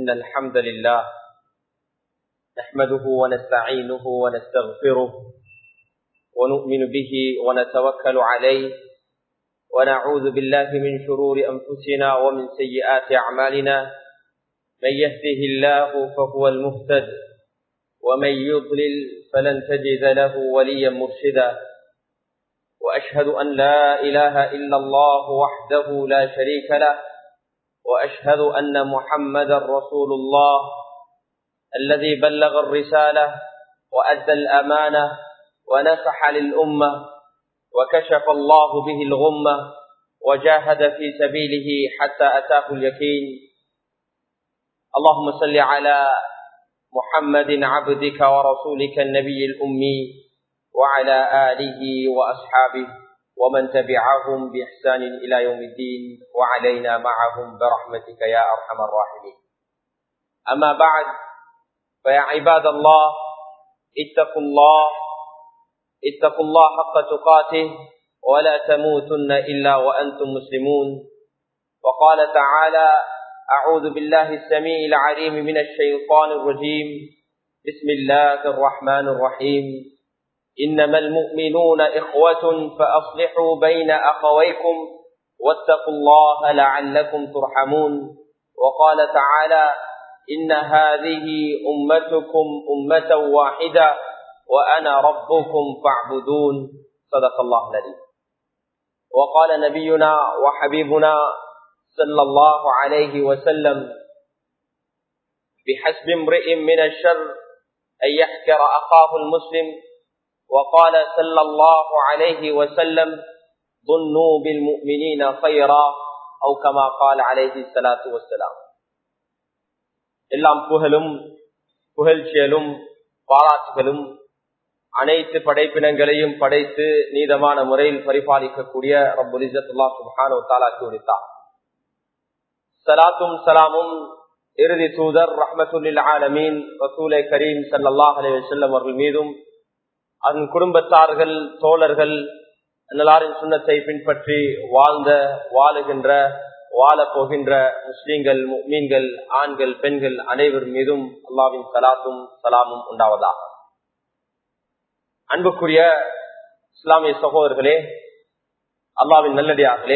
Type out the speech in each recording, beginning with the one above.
إن الحمد لله نحمده ونستعينه ونستغفره ونؤمن به ونتوكل عليه ونعوذ بالله من شرور أنفسنا ومن سيئات أعمالنا من يهده الله فهو المهتد ومن يضلل فلن تجد له وليا مرشدا وأشهد أن لا إله إلا الله وحده لا شريك له وأشهد أن محمدا رسول الله الذي بلغ الرسالة وأدى الأمانة ونصح للأمة وكشف الله به الغمة وجاهد في سبيله حتى أتاه اليقين اللهم صل على محمد عبدك ورسولك النبي الأمي وعلى آله وأصحابه ومن تبعهم بإحسان إلى يوم الدين وعلينا معهم برحمتك يا أرحم الراحمين أما بعد فيا عباد الله اتقوا الله اتقوا الله حق تقاته ولا تموتن إلا وأنتم مسلمون وقال تعالى أعوذ بالله السميع العليم من الشيطان الرجيم بسم الله الرحمن الرحيم إنما المؤمنون إخوة فأصلحوا بين أخويكم واتقوا الله لعلكم ترحمون وقال تعالى إن هذه أمتكم أمة واحدة وأنا ربكم فاعبدون صدق الله العظيم وقال نبينا وحبيبنا صلى الله عليه وسلم بحسب امرئ من الشر أن يحكر أخاه المسلم وقال صلى الله عليه وسلم ظنوا بالمؤمنين خيرا أو كما قال عليه الصلاة والسلام எல்லாம் புகழும் புகழ்ச்சியலும் பாராட்டுகளும் அனைத்து படைப்பினங்களையும் படைத்து நீதமான முறையில் பரிபாலிக்கக்கூடிய ரபுல் இசத்துல்லா சுபானு தாலாக்கி உரித்தார் சலாத்தும் சலாமும் இறுதி தூதர் ரஹமத்துல்லில் ஆலமீன் ரசூலை கரீம் சல்லாஹ் அலி வல்லம் அவர்கள் மீதும் அதன் குடும்பத்தார்கள் தோழர்கள் எல்லாரின் சுண்ணத்தை பின்பற்றி வாழ்ந்த வாழுகின்ற வாழ போகின்ற முஸ்லீம்கள் மீன்கள் ஆண்கள் பெண்கள் அனைவர் மீதும் அல்லாவின் சலாத்தும் சலாமும் உண்டாவதா அன்புக்குரிய இஸ்லாமிய சகோதரர்களே அல்லாவின் நல்லடியார்களே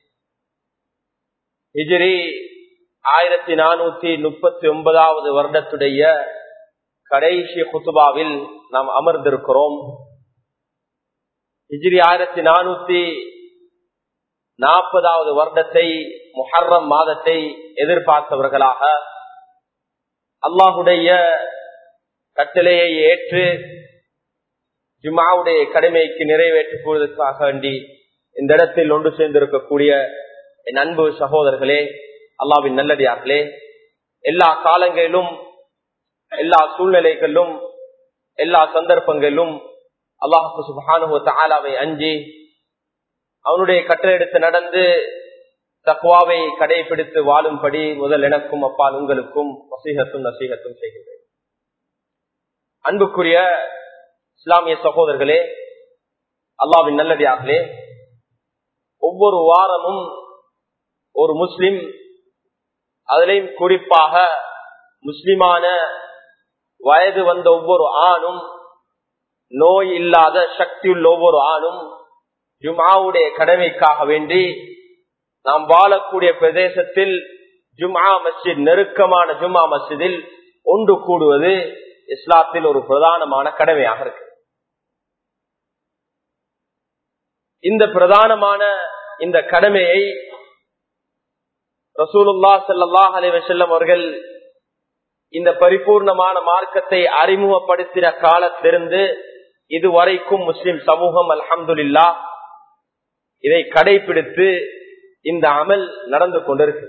ஹிஜிரி ஆயிரத்தி நானூத்தி முப்பத்தி ஒன்பதாவது வருடத்துடைய கடைசி குத்துபாவில் நாம் அமர்ந்திருக்கிறோம் ஹிஜிரி ஆயிரத்தி நானூத்தி நாற்பதாவது வருடத்தை முஹர்ரம் மாதத்தை எதிர்பார்த்தவர்களாக அல்லாஹுடைய கட்டளையை ஏற்று ஜுமாவுடைய கடமைக்கு நிறைவேற்றுவதற்காக வேண்டி இந்த இடத்தில் ஒன்று சேர்ந்திருக்கக்கூடிய என் அன்பு சகோதரர்களே அல்லாவின் நல்லடியார்களே எல்லா காலங்களிலும் எல்லா சூழ்நிலைகளிலும் எல்லா சந்தர்ப்பங்களிலும் அல்லாஹு சுபானு தாலாவை அஞ்சி அவனுடைய கட்டளை எடுத்து நடந்து தக்குவாவை கடைபிடித்து வாழும்படி முதல் எனக்கும் அப்பால் உங்களுக்கும் வசீகத்தும் நசீகத்தும் செய்கின்றேன் அன்புக்குரிய இஸ்லாமிய சகோதரர்களே அல்லாவின் நல்லடியார்களே ஒவ்வொரு வாரமும் ஒரு முஸ்லிம் அதிலையும் குறிப்பாக முஸ்லிமான வயது வந்த ஒவ்வொரு ஆணும் நோய் இல்லாத சக்தியுள்ள ஒவ்வொரு ஆணும் ஜுமாவுடைய கடமைக்காக வேண்டி நாம் வாழக்கூடிய பிரதேசத்தில் ஜுமா மஸ்ஜித் நெருக்கமான ஜுமா மஸ்ஜிதில் ஒன்று கூடுவது இஸ்லாத்தில் ஒரு பிரதானமான கடமையாக இருக்கு இந்த பிரதானமான இந்த கடமையை ரசூலுல்லா சல்லாஹ் அலைவசல்லம் அவர்கள் இந்த பரிபூர்ணமான மார்க்கத்தை அறிமுகப்படுத்தின காலத்திலிருந்து இதுவரைக்கும் முஸ்லிம் சமூகம் அல்ஹம்துல்லா இதை கடைபிடித்து இந்த அமல் நடந்து கொண்டிருக்கு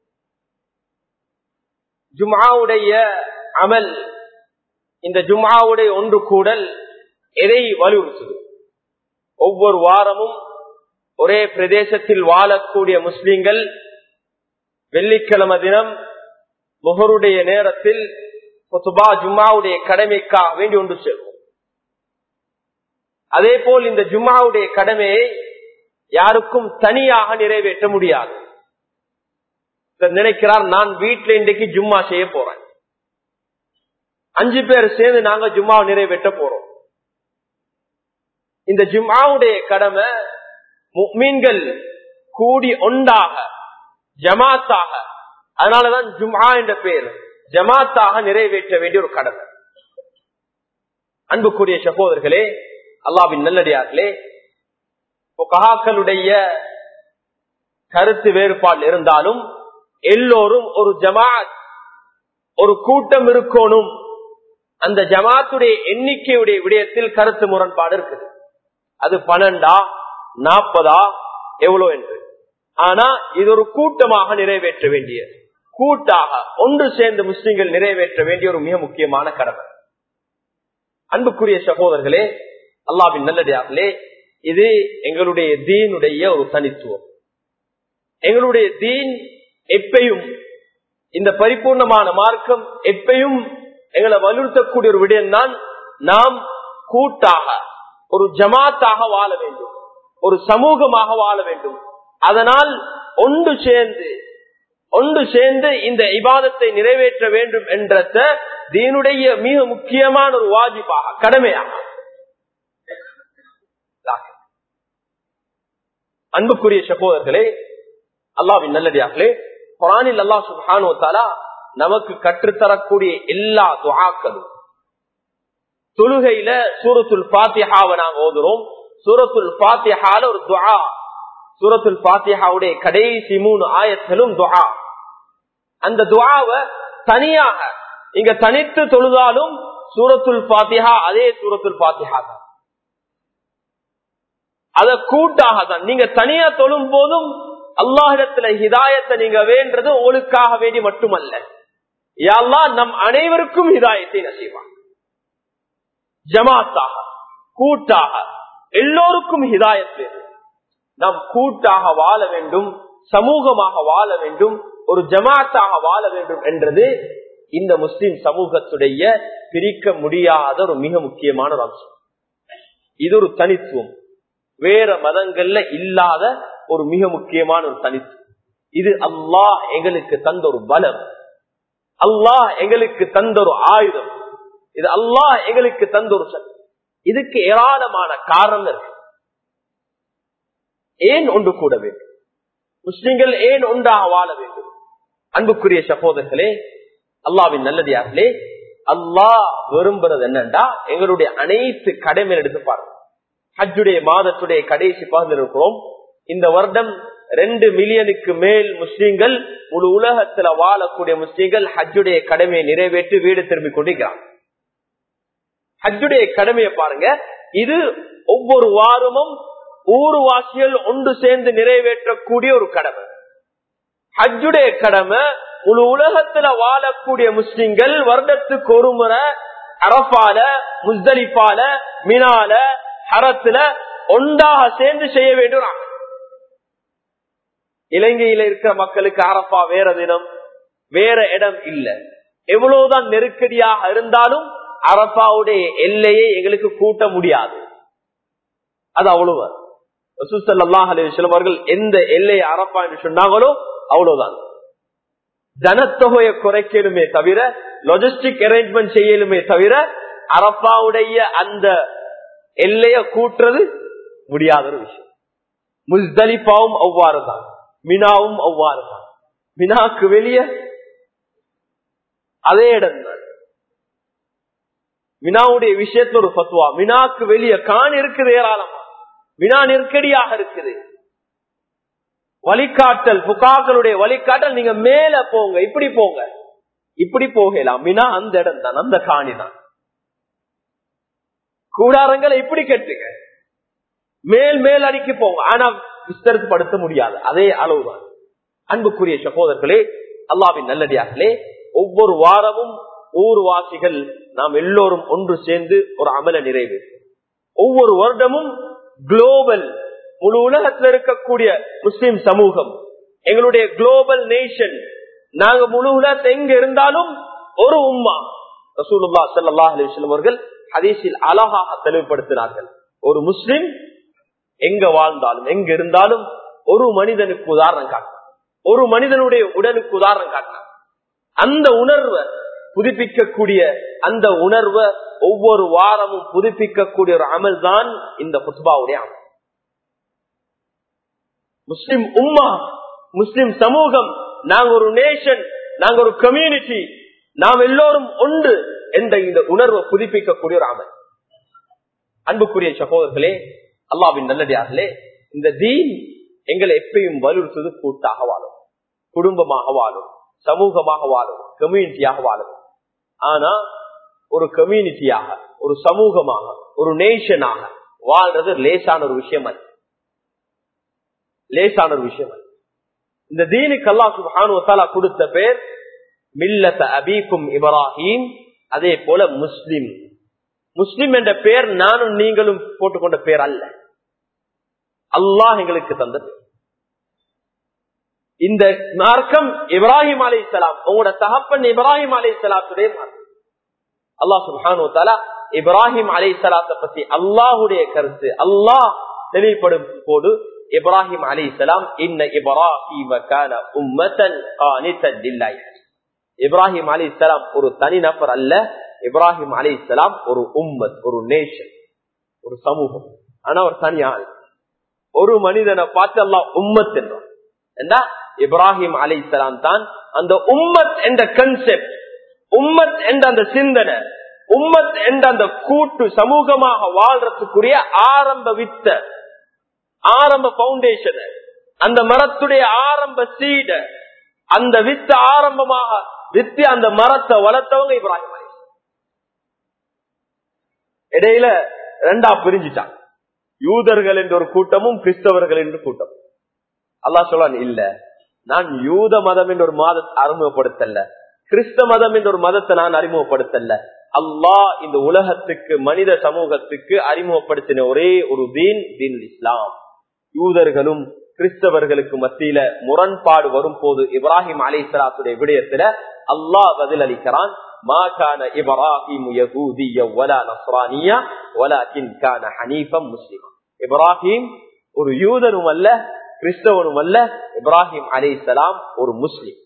ஜுமாவுடைய அமல் இந்த ஜுமாவுடைய ஒன்று கூடல் எதை வலியுறுத்துது ஒவ்வொரு வாரமும் ஒரே பிரதேசத்தில் வாழக்கூடிய முஸ்லிம்கள் வெள்ளிக்கிழமை தினம் முகருடைய நேரத்தில் ஜும்மாவுடைய கடமைக்காக வேண்டி ஒன்று சேர்க்கும் அதே போல் இந்த ஜும்மாவுடைய கடமையை யாருக்கும் தனியாக நிறைவேற்ற முடியாது நினைக்கிறார் நான் வீட்டுல இன்றைக்கு ஜும்மா செய்ய போறேன் அஞ்சு பேர் சேர்ந்து நாங்க ஜும்மாவை நிறைவேற்ற போறோம் இந்த ஜும்மாவுடைய கடமை மீன்கள் கூடி ஒன்றாக ஜமாத்தாக அதனாலதான் ஜும்மா என்ற பெயர் ஜமாத்தாக நிறைவேற்ற வேண்டிய ஒரு கடமை அன்புக்குரிய சகோதரர்களே அல்லாவின் நல்லடியார்களே கஹாக்களுடைய கருத்து வேறுபாடு இருந்தாலும் எல்லோரும் ஒரு ஜமாத் ஒரு கூட்டம் இருக்கணும் அந்த ஜமாத்துடைய எண்ணிக்கையுடைய விடயத்தில் கருத்து முரண்பாடு இருக்குது அது பன்னெண்டா நாற்பதா எவ்வளவு என்று ஆனா இது ஒரு கூட்டமாக நிறைவேற்ற வேண்டிய கூட்டாக ஒன்று சேர்ந்து முஸ்லிம்கள் நிறைவேற்ற வேண்டிய ஒரு மிக முக்கியமான கடமை அன்புக்குரிய சகோதரர்களே அல்லாவின் நல்லடியார்களே இது எங்களுடைய தீனுடைய ஒரு தனித்துவம் எங்களுடைய தீன் எப்பையும் இந்த பரிபூர்ணமான மார்க்கம் எப்பையும் எங்களை வலியுறுத்தக்கூடிய ஒரு விடயம் தான் நாம் கூட்டாக ஒரு ஜமாத்தாக வாழ வேண்டும் ஒரு சமூகமாக வாழ வேண்டும் அதனால் ஒன்று சேர்ந்து ஒன்று சேர்ந்து இந்த இபாதத்தை நிறைவேற்ற வேண்டும் என்ற தீனுடைய மிக முக்கியமான ஒரு வாஜிப்பாக கடமையாக அன்புக்குரிய சகோதரர்களே அல்லாவின் நல்லடியார்களே குரானில் அல்லா சுபானோ தாலா நமக்கு கற்றுத்தரக்கூடிய எல்லா துவாக்களும் தொழுகையில சூரத்துல் பாத்தியாவை நாங்க ஓதுறோம் சூரத்துல் பாத்தியால ஒரு துவா சூரத்துல் பாத்தியாவுடைய கடைசி மூணு ஆயத்திலும் துவா அந்த துவாவை தனியாக இங்க தனித்து தொழுதாலும் சூரத்துல் பாத்தியா அதே சூரத்துல் பாத்தியா தான் அத கூட்டாக தான் நீங்க தனியா தொழும் போதும் அல்லாஹிடத்துல ஹிதாயத்தை நீங்க வேண்டது உங்களுக்காக வேண்டி மட்டுமல்ல யாழ்லா நம் அனைவருக்கும் ஹிதாயத்தை நசீவான் ஜமாத்தாக கூட்டாக எல்லோருக்கும் ஹிதாயத் வேண்டும் நாம் கூட்டாக வாழ வேண்டும் சமூகமாக வாழ வேண்டும் ஒரு ஜமாத்தாக வாழ வேண்டும் என்றது இந்த முஸ்லிம் சமூகத்துடைய பிரிக்க முடியாத ஒரு மிக முக்கியமான ஒரு அம்சம் இது ஒரு தனித்துவம் வேற மதங்கள்ல இல்லாத ஒரு மிக முக்கியமான ஒரு தனித்துவம் இது அல்லாஹ் எங்களுக்கு தந்த ஒரு பலம் அல்லாஹ் எங்களுக்கு தந்த ஒரு ஆயுதம் இது அல்லாஹ் எங்களுக்கு தந்த ஒரு சக்தி இதுக்கு ஏராளமான காரணம் இருக்கு ஏன் ஒன்று கூட வேண்டும் முஸ்லிம்கள் ஏன் ஒன்றாக வாழ வேண்டும் அன்புக்குரிய சகோதரர்களே அல்லாவின் நல்லதியார்களே அல்லாஹ் விரும்புறது என்னண்டா எங்களுடைய அனைத்து கடமை எடுத்து பாருங்க ஹஜ்ஜுடைய மாதத்துடைய கடைசி பகுதியில் இருக்கிறோம் இந்த வருடம் ரெண்டு மில்லியனுக்கு மேல் முஸ்லீம்கள் முழு உலகத்துல வாழக்கூடிய முஸ்லீம்கள் ஹஜ்ஜுடைய கடமையை நிறைவேற்றி வீடு திரும்பிக் கொண்டிருக்கிறாங்க ஹஜ்ஜுடைய கடமையை பாருங்க இது ஒவ்வொரு வாரமும் ஊர்வாசிகள் ஒன்று சேர்ந்து நிறைவேற்றக்கூடிய ஒரு கடமை ஹஜ்ஜுடைய கடமை முழு உலகத்துல வாழக்கூடிய முஸ்லிம்கள் வருடத்துக்கு ஒரு முறை அரபால முஸ்தலிப்பால மினால ஹரத்துல ஒன்றாக சேர்ந்து செய்ய வேண்டும் இலங்கையில இருக்கிற மக்களுக்கு அரப்பா வேற தினம் வேற இடம் இல்ல எவ்வளவுதான் நெருக்கடியாக இருந்தாலும் அரப்பாவுடைய எல்லையை எங்களுக்கு கூட்ட முடியாது அது அவ்வளவு ரசூசல்லாஹ் அலிஸ்லம் அவர்கள் எந்த எல்லையை அரப்பா என்று சொன்னாங்களோ அவ்வளவுதான் ஜனத்தொகையை குறைக்கணுமே தவிர லாஜிஸ்டிக் அரேஞ்ச்மெண்ட் செய்யலுமே தவிர அரப்பாவுடைய அந்த எல்லைய கூட்டுறது முடியாத ஒரு விஷயம் முஸ்தலிப்பாவும் அவ்வாறு தான் மினாவும் அவ்வாறு தான் மினாக்கு வெளியே அதே இடம் தான் மினாவுடைய விஷயத்துல ஒரு பத்துவா மினாக்கு வெளியே கான் இருக்குது ஏராளமா மினா நெருக்கடியாக இருக்குது வழிகாட்டல் புகாக்களுடைய வழிகாட்டல் நீங்க மேல போங்க இப்படி போங்க இப்படி போகலாம் மினா அந்த இடம் தான் அந்த காணி தான் கூடாரங்களை இப்படி கட்டுங்க மேல் மேல் அடிக்கி போங்க ஆனா விஸ்தரிப்படுத்த முடியாது அதே அளவுதான் அன்புக்குரிய சகோதரர்களே அல்லாவின் நல்லடியார்களே ஒவ்வொரு வாரமும் ஊர்வாசிகள் நாம் எல்லோரும் ஒன்று சேர்ந்து ஒரு அமல நிறைவு ஒவ்வொரு வருடமும் குளோபல் முழு உலகத்தில் இருக்கக்கூடிய முஸ்லிம் சமூகம் எங்களுடைய குளோபல் நேஷன் நாங்க முழு உலகத்தை எங்க இருந்தாலும் ஒரு உம்மா ரசூலுல்லா சல்லா அலிஸ்லம் அவர்கள் ஹதீஸில் அழகாக தெளிவுபடுத்தினார்கள் ஒரு முஸ்லிம் எங்க வாழ்ந்தாலும் எங்க இருந்தாலும் ஒரு மனிதனுக்கு உதாரணம் காட்டும் ஒரு மனிதனுடைய உடலுக்கு உதாரணம் காட்டினான் அந்த உணர்வை புதுப்பிக்கக்கூடிய அந்த உணர்வை ஒவ்வொரு வாரமும் புதுப்பிக்கக்கூடிய ஒரு அமல் தான் இந்த புத்பாவுடைய அமல் முஸ்லிம் உம்மா முஸ்லிம் சமூகம் நாங்க ஒரு நேஷன் நாங்க ஒரு கம்யூனிட்டி நாம் எல்லோரும் ஒன்று என்ற இந்த உணர்வை புதுப்பிக்கக்கூடிய ஒரு அமல் அன்புக்குரிய சகோதரர்களே அல்லாவின் நல்லடியார்களே இந்த தீன் எங்களை எப்பயும் வலியுறுத்துவது கூட்டாக வாழும் குடும்பமாக வாழும் சமூகமாக வாழும் கம்யூனிட்டியாக வாழும் ஆனா ஒரு கம்யூனிட்டியாக ஒரு சமூகமாக ஒரு நேஷனாக வாழ்றது லேசான ஒரு விஷயம் அல்ல லேசான ஒரு விஷயம் அல்ல இந்த தீனுக்கு அல்லா சுபானுவத்தாலா கொடுத்த பேர் மில்லத்த அபீக்கும் இப்ராஹிம் அதே போல முஸ்லிம் முஸ்லிம் என்ற பெயர் நானும் நீங்களும் போட்டுக்கொண்ட பேர் அல்ல அல்லாஹ் எங்களுக்கு தந்தது இந்த மார்க்கம் இப்ராஹிம் அலை சலாம் உங்களோட தகப்பன் இப்ராஹிம் அலை சலாத்துடைய மார்க்கம் அல்லாஹ் சுல்ஹானு தாலா இப்ராஹிம் அலை சலாத்தை பத்தி அல்லாஹுடைய கருத்து அல்லாஹ் தெளிவுபடும் போது இப்ராஹிம் அலை சலாம் இன்ன இப்ராஹிம் உம்மத்தன் இப்ராஹிம் அலி இஸ்லாம் ஒரு தனி நபர் அல்ல இப்ராஹிம் அலி இஸ்லாம் ஒரு உம்மத் ஒரு நேஷன் ஒரு சமூகம் ஆனா ஒரு தனி ஆள் ஒரு மனிதனை பார்த்து எல்லாம் உம்மத் என்றான் இப்ராஹிம் அலி இஸ்லாம் தான் அந்த உம்மத் என்ற கன்செப்ட் உம்மத் என்ற அந்த சிந்தனை உம்மத் என்ற அந்த கூட்டு சமூகமாக வாழ்றதுக்குரிய ஆரம்ப வித்த ஆரம்ப பவுண்டேஷன் அந்த மரத்துடைய ஆரம்ப சீட அந்த வித்து ஆரம்பமாக வித்து அந்த மரத்தை வளர்த்தவங்க இப்ராஹிம் அலி இடையில ரெண்டா பிரிஞ்சுட்டாங்க யூதர்கள் என்ற ஒரு கூட்டமும் கிறிஸ்தவர்கள் என்று கூட்டம் அல்லா சொல்லான் இல்ல நான் யூத மதம் என்ற ஒரு மாதத்தை அறிமுகப்படுத்தல கிறிஸ்த மதம் என்ற ஒரு மதத்தை நான் அறிமுகப்படுத்தல அல்லாஹ் இந்த உலகத்துக்கு மனித சமூகத்துக்கு அறிமுகப்படுத்தின ஒரே ஒரு தீன் தீன் இஸ்லாம் யூதர்களும் கிறிஸ்தவர்களுக்கு மத்தியில முரண்பாடு வரும் போது இப்ராஹிம் அலி சலாத்துடைய விடயத்துல அல்லாஹ் பதில் அளிக்கிறான் இப்ராஹிம் ஒரு யூதனும் அல்ல கிறிஸ்தவனும் அல்ல இப்ராஹிம் அலி சலாம் ஒரு முஸ்லிம்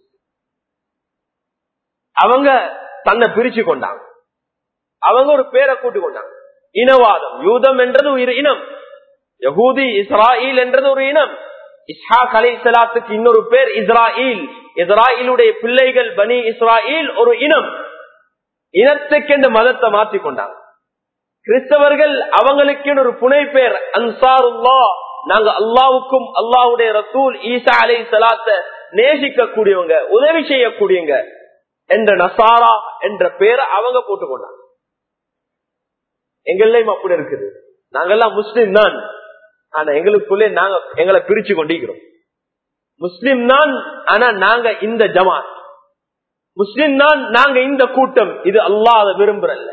அவங்க தன்னை பிரிச்சு கொண்டாங்க அவங்க ஒரு பேரை கூட்டி கொண்டாங்க இனவாதம் யூதம் என்றது ஒரு இனம் யகூதி இஸ்ராயில் என்றது ஒரு இனம் இஸ்ஹாக் அலை சலாத்துக்கு இன்னொரு பேர் இஸ்ராயில் இஸ்ராயிலுடைய பிள்ளைகள் பனி இஸ்ராயில் ஒரு இனம் இனத்துக்கு இந்த மதத்தை மாற்றிக் கொண்டாங்க கிறிஸ்தவர்கள் அவங்களுக்கு ஒரு புனை பேர் அன்சாருல்லா நாங்க அல்லாவுக்கும் அல்லாவுடைய ரசூல் ஈசா அலை சலாத்த நேசிக்க கூடியவங்க உதவி செய்யக்கூடியவங்க என்ற நசாரா என்ற பேரை அவங்க போட்டுக்கொண்டாங்க எங்களையும் அப்படி இருக்குது நாங்கெல்லாம் முஸ்லிம் தான் ஆனா எங்களுக்குள்ளே நாங்க எங்களை பிரிச்சு கொண்டிருக்கிறோம் முஸ்லிம் தான் ஆனா நாங்க இந்த ஜமாத் முஸ்லிம் தான் நாங்க இந்த கூட்டம் இது அல்லாத விரும்புறல்ல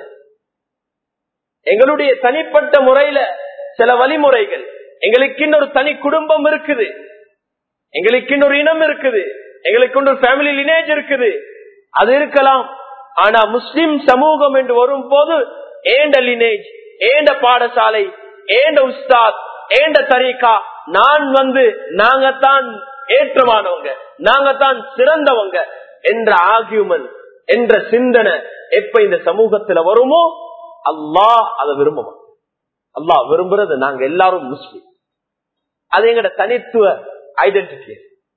எங்களுடைய தனிப்பட்ட முறையில சில வழிமுறைகள் எங்களுக்கு ஒரு தனி குடும்பம் இருக்குது எங்களுக்கு ஒரு இனம் இருக்குது எங்களுக்கு ஒரு ஃபேமிலி லினேஜ் இருக்குது அது இருக்கலாம் ஆனா முஸ்லிம் சமூகம் என்று வரும் போது ஏண்ட லினேஜ் ஏண்ட பாடசாலை ஏண்ட உஸ்தாத் ஏண்ட தரீக்கா நான் வந்து நாங்க தான் ஏற்றமானவங்க நாங்க தான் சிறந்தவங்க என்ற ஆகியுமன் என்ற சிந்தனை எப்ப இந்த சமூகத்துல வருமோ அல்லாஹ் அதை விரும்புமா அல்லாஹ் விரும்புறது நாங்க எல்லாரும் முஸ்லிம் அது எங்கட தனித்துவ ஐடென்டிட்டி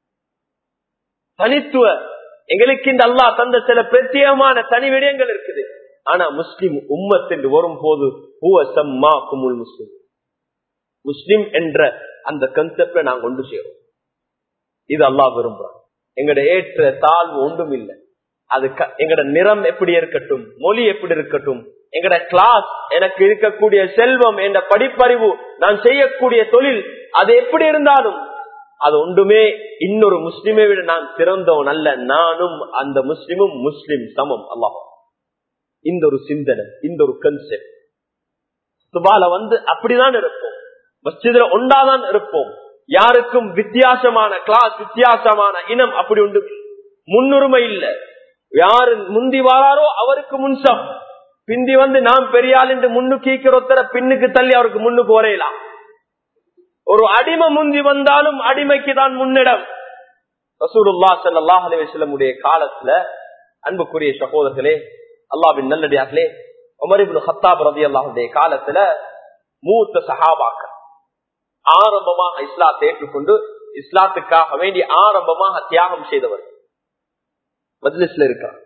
தனித்துவ எங்களுக்கு இந்த அல்லாஹ் தந்த சில பிரத்யேகமான தனி விடயங்கள் இருக்குது ஆனா முஸ்லிம் உம்மத் என்று வரும் போது முஸ்லிம் முஸ்லிம் என்ற அந்த கன்செப்ட நாங்க கொண்டு சேரும் இது அல்லாஹ் விரும்புறான் எங்கட ஏற்ற தாழ்வு ஒன்றும் இல்லை அது எங்கட நிறம் எப்படி இருக்கட்டும் மொழி எப்படி இருக்கட்டும் எங்கட கிளாஸ் எனக்கு இருக்கக்கூடிய செல்வம் என்ற படிப்பறிவு நான் செய்யக்கூடிய தொழில் அது எப்படி இருந்தாலும் அது ஒன்றுமே இன்னொரு முஸ்லிமை விட நான் சிறந்தவன் அல்ல நானும் அந்த முஸ்லிமும் முஸ்லிம் சமம் அல்லாஹ் இந்த ஒரு சிந்தனை இந்த ஒரு கன்செப்ட் சுபால வந்து அப்படிதான் இருப்போம் மஸ்ஜிதுல ஒன்றாதான் இருப்போம் யாருக்கும் வித்தியாசமான கிளாஸ் வித்தியாசமான இனம் அப்படி உண்டு முன்னுரிமை இல்ல யாரு முந்தி வாராரோ அவருக்கு முன்சம் பிந்தி வந்து நாம் பெரியாள் என்று முன்னுக்கு ஒருத்தர பின்னுக்கு தள்ளி அவருக்கு முன்னுக்கு வரையலாம் ஒரு அடிமை முந்தி வந்தாலும் அடிமைக்கு தான் முன்னிடம் ரசூலுல்லா சல்லாஹ் அலிவசல்லமுடைய காலத்துல அன்புக்குரிய சகோதரர்களே அல்லாவின் நல்லடியார்களே உமரிபுல் ஹத்தாப் ரதி அல்லாஹுடைய காலத்துல மூத்த சஹாபாக்கள் ஆரம்பமாக இஸ்லாத்தை ஏற்றுக்கொண்டு இஸ்லாத்துக்காக வேண்டி ஆரம்பமாக தியாகம் செய்தவர் மஜ்லிஸ்ல இருக்காங்க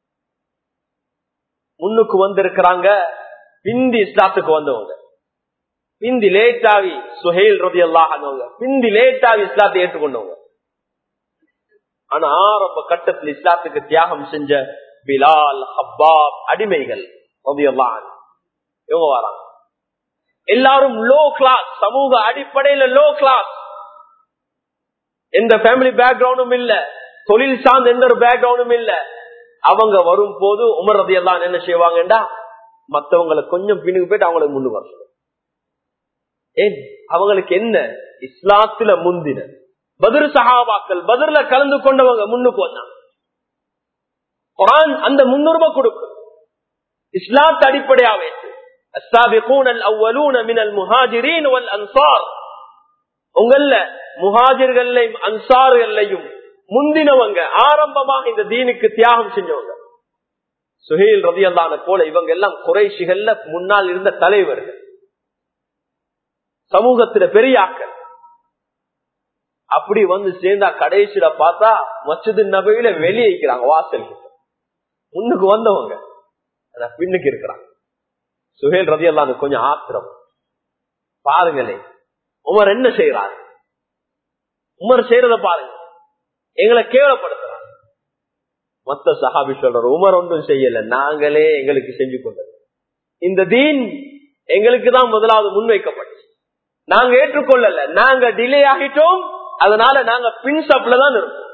முன்னுக்கு வந்திருக்கிறாங்க பிந்தி இஸ்லாத்துக்கு வந்தவங்க பிந்தி லேட்டாவி சுஹேல் ரதி அல்லாஹ் பிந்தி லேட்டாவி இஸ்லாத்தை ஏற்றுக்கொண்டவங்க ஆனா ஆரம்ப கட்டத்தில் இஸ்லாத்துக்கு தியாகம் செஞ்ச பிலால் ஹப்பாப் அடிமைகள் ரதி அல்லாஹ் இவங்க வராங்க எல்லாரும் லோ கிளாஸ் சமூக அடிப்படையில லோ கிளாஸ் எந்த ஃபேமிலி பேக்ரவுண்டும் இல்ல தொழில் சார்ந்த எந்த ஒரு பேக்ரவுண்டும் இல்ல அவங்க வரும் போது உமர் ரதி எல்லாம் என்ன செய்வாங்கடா மத்தவங்களை கொஞ்சம் பின்னுக்கு போயிட்டு அவங்களுக்கு முன்னு வர ஏன் அவங்களுக்கு என்ன இஸ்லாத்துல முந்தின பதிர் சகாபாக்கள் பதிர்ல கலந்து கொண்டவங்க முன்னுக்கு வந்தாங்க குரான் அந்த முன்னுரிமை கொடுக்கும் இஸ்லாத்து அடிப்படையா வைத்து السابقون الاولون من المهاجرين والانصار உங்கள முஹாஜிர்களையும் அன்சார்களையும் முந்தினவங்க ஆரம்பமாக இந்த தீனுக்கு தியாகம் செஞ்சவங்க சுஹேல் ரதியல்லான போல இவங்க எல்லாம் குறைஷிகள்ல முன்னால் இருந்த தலைவர்கள் சமூகத்துல பெரியாக்கள் அப்படி வந்து சேர்ந்தா கடைசியில பார்த்தா மச்சது நபையில வெளியேக்கிறாங்க வாசல் முன்னுக்கு வந்தவங்க பின்னுக்கு இருக்கிறாங்க சுஹேல் ரதி எல்லாம் கொஞ்சம் ஆத்திரம் பாருங்களே உமர் என்ன செய்யறாரு உமர் செய்யறத பாருங்க எங்களை கேவலப்படுத்துறாங்க மத்த சஹாபி சொல்ற உமர் ஒன்றும் செய்யல நாங்களே எங்களுக்கு செஞ்சு கொண்டது இந்த தீன் எங்களுக்கு தான் முதலாவது முன்வைக்கப்பட்டுச்சு நாங்க ஏற்றுக்கொள்ளல நாங்க டிலே ஆகிட்டோம் அதனால நாங்க பின்சப்ல தான் இருப்போம்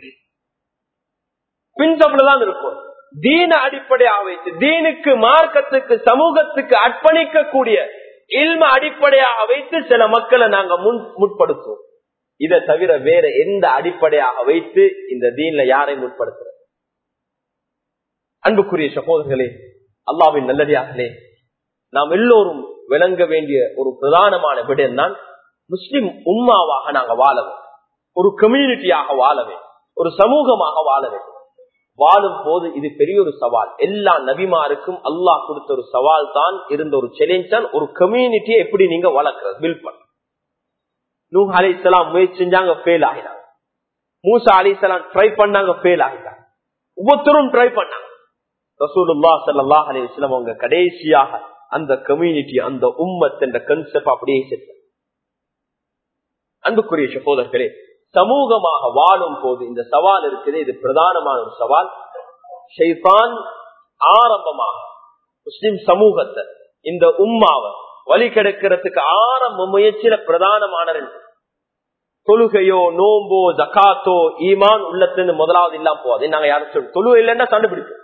பின்சப்ல தான் இருப்போம் தீன அடிப்படையாக வைத்து தீனுக்கு மார்க்கத்துக்கு சமூகத்துக்கு அர்ப்பணிக்கக்கூடிய இல்ம அடிப்படையாக வைத்து சில மக்களை நாங்க முன் முற்படுத்துவோம் இதை தவிர வேற எந்த அடிப்படையாக வைத்து இந்த தீன்ல யாரை முற்படுத்துறது அன்புக்குரிய சகோதரர்களே அல்லாவின் நல்லடியார்களே நாம் எல்லோரும் விளங்க வேண்டிய ஒரு பிரதானமான விடயம் தான் முஸ்லிம் உம்மாவாக நாங்க வாழவும் ஒரு கம்யூனிட்டியாக வாழவே ஒரு சமூகமாக வாழ வேண்டும் வாழும் போது இது பெரிய ஒரு சவால் எல்லா நபிமாருக்கும் அல்லாஹ் கொடுத்த ஒரு சவால் தான் இருந்த ஒரு சேலஞ்ச் தான் ஒரு கம்யூனிட்டியை எப்படி நீங்க வளர்க்கறது பில்ட் பண்ண நூ அலி இஸ்லாம் முயற்சி செஞ்சாங்க ஃபெயில் ஆகினாங்க மூசா அலி இஸ்லாம் ட்ரை பண்ணாங்க ஃபெயில் ஆகிட்டாங்க ஒவ்வொருத்தரும் ட்ரை பண்ணாங்க ரசூலுல்லா சல்லாஹ் அலி இஸ்லாம் அவங்க கடைசியாக அந்த கம்யூனிட்டி அந்த உம்மத் என்ற கன்செப்ட் அப்படியே செஞ்சு அன்புக்குரிய சகோதரர்களே சமூகமாக வாழும் போது இந்த சவால் இருக்குது இது பிரதானமான ஒரு சவால் ஷைதான் ஆரம்பமாக முஸ்லிம் சமூகத்தை இந்த உம்மாவை வழி கெடுக்கிறதுக்கு ஆரம்ப முயற்சியில பிரதானமான ரெண்டு தொழுகையோ நோம்போ ஜக்காத்தோ ஈமான் உள்ளத்துல முதலாவது இல்லாம போவாது நாங்க யாரும் சொல்லு தொழுகை இல்லைன்னா கண்டுபிடிப்போம்